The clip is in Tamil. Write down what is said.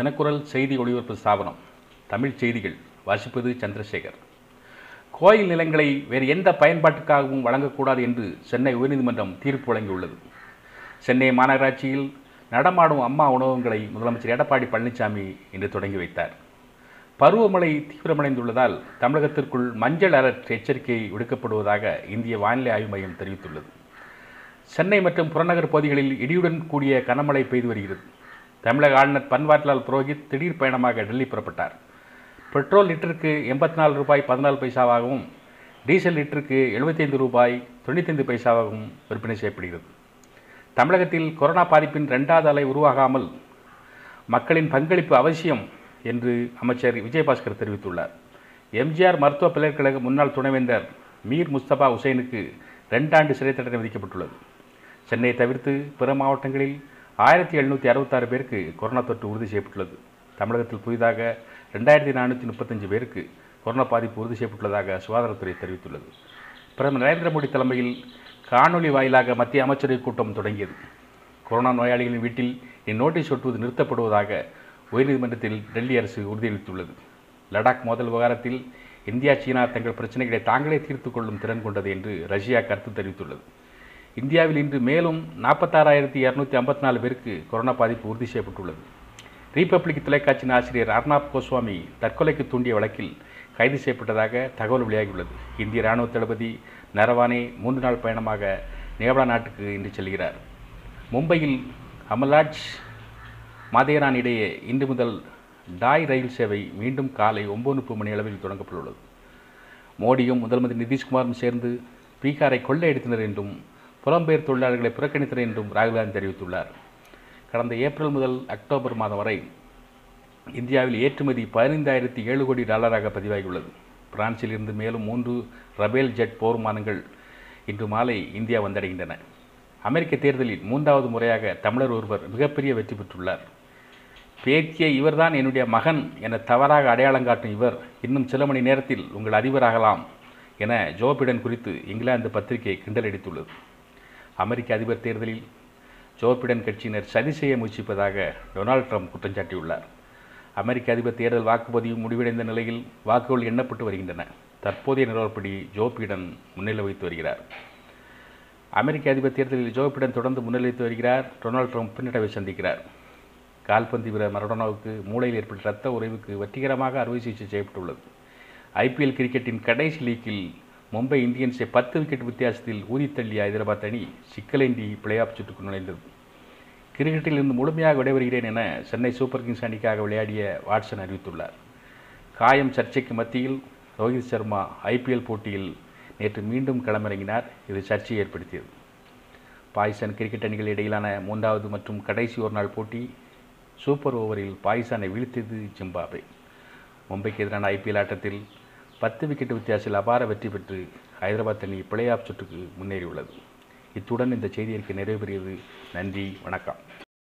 தினக்குரல் செய்தி ஒளிபரப்பு ஸ்தாபனம் தமிழ் செய்திகள் வாசிப்பது சந்திரசேகர் கோயில் நிலங்களை வேறு எந்த பயன்பாட்டுக்காகவும் வழங்கக்கூடாது என்று சென்னை உயர்நீதிமன்றம் தீர்ப்பு வழங்கியுள்ளது சென்னை மாநகராட்சியில் நடமாடும் அம்மா உணவகங்களை முதலமைச்சர் எடப்பாடி பழனிசாமி இன்று தொடங்கி வைத்தார் பருவமழை தீவிரமடைந்துள்ளதால் தமிழகத்திற்குள் மஞ்சள் அலர்ட் எச்சரிக்கை விடுக்கப்படுவதாக இந்திய வானிலை ஆய்வு மையம் தெரிவித்துள்ளது சென்னை மற்றும் புறநகர் பகுதிகளில் இடியுடன் கூடிய கனமழை பெய்து வருகிறது தமிழக ஆளுநர் பன்வாரிலால் புரோஹித் திடீர் பயணமாக டெல்லி புறப்பட்டார் பெட்ரோல் லிட்டருக்கு எண்பத்தி நாலு ரூபாய் பதினாலு பைசாவாகவும் டீசல் லிட்டருக்கு எழுபத்தைந்து ரூபாய் தொண்ணூத்தைந்து பைசாவாகவும் விற்பனை செய்யப்படுகிறது தமிழகத்தில் கொரோனா பாதிப்பின் ரெண்டாவது அலை உருவாகாமல் மக்களின் பங்களிப்பு அவசியம் என்று அமைச்சர் விஜயபாஸ்கர் தெரிவித்துள்ளார் எம்ஜிஆர் மருத்துவ பல்கலைக்கழக முன்னாள் துணைவேந்தர் மீர் முஸ்தபா உசைனுக்கு ரெண்டாண்டு சிறை தண்டனை விதிக்கப்பட்டுள்ளது சென்னையை தவிர்த்து பிற மாவட்டங்களில் ஆயிரத்தி எழுநூற்றி அறுபத்தாறு பேருக்கு கொரோனா தொற்று உறுதி செய்யப்பட்டுள்ளது தமிழகத்தில் புதிதாக ரெண்டாயிரத்தி நானூற்றி முப்பத்தஞ்சு பேருக்கு கொரோனா பாதிப்பு உறுதி செய்யப்பட்டுள்ளதாக சுகாதாரத்துறை தெரிவித்துள்ளது பிரதமர் நரேந்திர மோடி தலைமையில் காணொலி வாயிலாக மத்திய அமைச்சரவை கூட்டம் தொடங்கியது கொரோனா நோயாளிகளின் வீட்டில் இந்நோட்டீஸ் ஒட்டுவது நிறுத்தப்படுவதாக உயர்நீதிமன்றத்தில் டெல்லி அரசு உறுதியளித்துள்ளது லடாக் மோதல் விவகாரத்தில் இந்தியா சீனா தங்கள் பிரச்சனைகளை தாங்களே தீர்த்து கொள்ளும் திறன் கொண்டது என்று ரஷ்யா கருத்து தெரிவித்துள்ளது இந்தியாவில் இன்று மேலும் நாற்பத்தாறாயிரத்தி இரநூத்தி ஐம்பத்தி நாலு பேருக்கு கொரோனா பாதிப்பு உறுதி செய்யப்பட்டுள்ளது ரீபப்ளிக் தொலைக்காட்சியின் ஆசிரியர் அர்னாப் கோஸ்வாமி தற்கொலைக்கு தூண்டிய வழக்கில் கைது செய்யப்பட்டதாக தகவல் வெளியாகியுள்ளது இந்திய இராணுவ தளபதி நரவானே மூன்று நாள் பயணமாக நேபாள நாட்டுக்கு இன்று செல்கிறார் மும்பையில் அமலாஜ் மாதேரான் இடையே இன்று முதல் டாய் ரயில் சேவை மீண்டும் காலை ஒம்பது முப்பது மணி அளவில் தொடங்கப்பட்டுள்ளது மோடியும் முதலமைச்சர் நிதிஷ்குமாரும் சேர்ந்து பீகாரை கொள்ளையடித்தனர் என்றும் புலம்பெயர் தொழிலாளர்களை புறக்கணித்தனர் என்றும் ராகுல் காந்தி தெரிவித்துள்ளார் கடந்த ஏப்ரல் முதல் அக்டோபர் மாதம் வரை இந்தியாவில் ஏற்றுமதி பதினைந்தாயிரத்தி ஏழு கோடி டாலராக பதிவாகியுள்ளது பிரான்சில் இருந்து மேலும் மூன்று ரபேல் ஜெட் போர் விமானங்கள் இன்று மாலை இந்தியா வந்தடைகின்றன அமெரிக்க தேர்தலில் மூன்றாவது முறையாக தமிழர் ஒருவர் மிகப்பெரிய வெற்றி பெற்றுள்ளார் பேத்திய இவர்தான் என்னுடைய மகன் என தவறாக அடையாளம் காட்டும் இவர் இன்னும் சில மணி நேரத்தில் உங்கள் அதிபராகலாம் என ஜோ பிடன் குறித்து இங்கிலாந்து பத்திரிகை கிண்டலடித்துள்ளது அமெரிக்க அதிபர் தேர்தலில் ஜோ பிடன் கட்சியினர் சதி செய்ய முயற்சிப்பதாக டொனால்ட் ட்ரம்ப் குற்றம் சாட்டியுள்ளார் அமெரிக்க அதிபர் தேர்தல் வாக்குப்பதிவு முடிவடைந்த நிலையில் வாக்குகள் எண்ணப்பட்டு வருகின்றன தற்போதைய நிலவரப்படி ஜோ பிடன் முன்னிலை வைத்து வருகிறார் அமெரிக்க அதிபர் தேர்தலில் ஜோ பிடன் தொடர்ந்து முன்னிலைத்து வருகிறார் டொனால்ட் ட்ரம்ப் பின்னடைவை சந்திக்கிறார் கால்பந்து வீரர் மரடோனாவுக்கு மூளையில் ஏற்பட்ட இரத்த உறைவுக்கு வெற்றிகரமாக அறுவை சிகிச்சை செய்யப்பட்டுள்ளது ஐபிஎல் கிரிக்கெட்டின் கடைசி லீக்கில் மும்பை இந்தியன்ஸை பத்து விக்கெட் வித்தியாசத்தில் ஊதித்தள்ளிய ஹைதராபாத் அணி சிக்கலேந்தி பிளே ஆஃப் சுற்றுக்கு நுழைந்தது கிரிக்கெட்டில் இருந்து முழுமையாக விடைபெறுகிறேன் என சென்னை சூப்பர் கிங்ஸ் அணிக்காக விளையாடிய வாட்சன் அறிவித்துள்ளார் காயம் சர்ச்சைக்கு மத்தியில் ரோஹித் சர்மா ஐபிஎல் போட்டியில் நேற்று மீண்டும் களமிறங்கினார் இது சர்ச்சையை ஏற்படுத்தியது பாகிஸ்தான் கிரிக்கெட் அணிகள் இடையிலான மூன்றாவது மற்றும் கடைசி ஒரு நாள் போட்டி சூப்பர் ஓவரில் பாகிஸ்தானை வீழ்த்தியது ஜிம்பாபே மும்பைக்கு எதிரான ஐபிஎல் ஆட்டத்தில் பத்து விக்கெட் வித்தியாசத்தில் அபார வெற்றி பெற்று ஹைதராபாத் அணி பிளே ஆஃப் சுற்றுக்கு முன்னேறியுள்ளது இத்துடன் இந்த செய்தி அறிக்கை நிறைவு பெறுகிறது நன்றி வணக்கம்